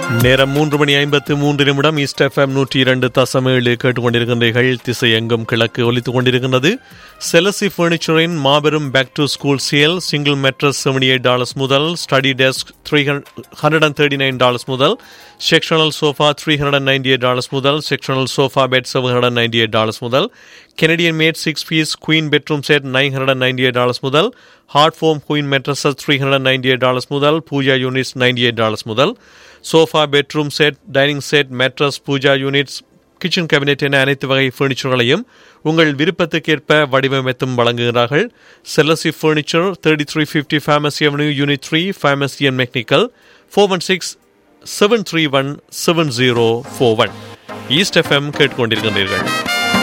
நேரம் மூன்று மணி ஐம்பத்து மூன்று நிமிடம் ஈஸ்ட் எஃப்எம் நூற்றி இரண்டு தசம் ஏழு கேட்டுக்கொண்டிருக்கின்றீர்கள் திசை எங்கும் கிழக்கு ஒலித்துக் கொண்டிருக்கின்றது செலசி பர்னிச்சரின் மாபெரும் back to school sale single mattress seventy eight dollars முதல் study desk three hundred and thirty nine dollars முதல் sectional sofa three hundred and ninety eight dollars முதல் sectional sofa bed seven hundred ninety eight dollars முதல் Canadian made six piece queen bedroom set nine hundred and ninety eight dollars முதல் hard foam queen mattresses three hundred ninety eight dollars முதல் pooja units ninety eight dollars முதல் sofa bedroom set dining set mattress pooja units kitchen cabinet என அனைத்து வகை ஃபர்னிச்சர்களையும் உங்கள் விருப்பத்துக்கேற்ப வடிவமைத்தும் வழங்குகிறார்கள் செலசி furniture thirty three fifty Pharmacy Avenue unit three Pharmacy and McNicoll four one six seven three one seven zero four one East FM கேட்டுக்கொண்டிருக்கின்றீர்கள்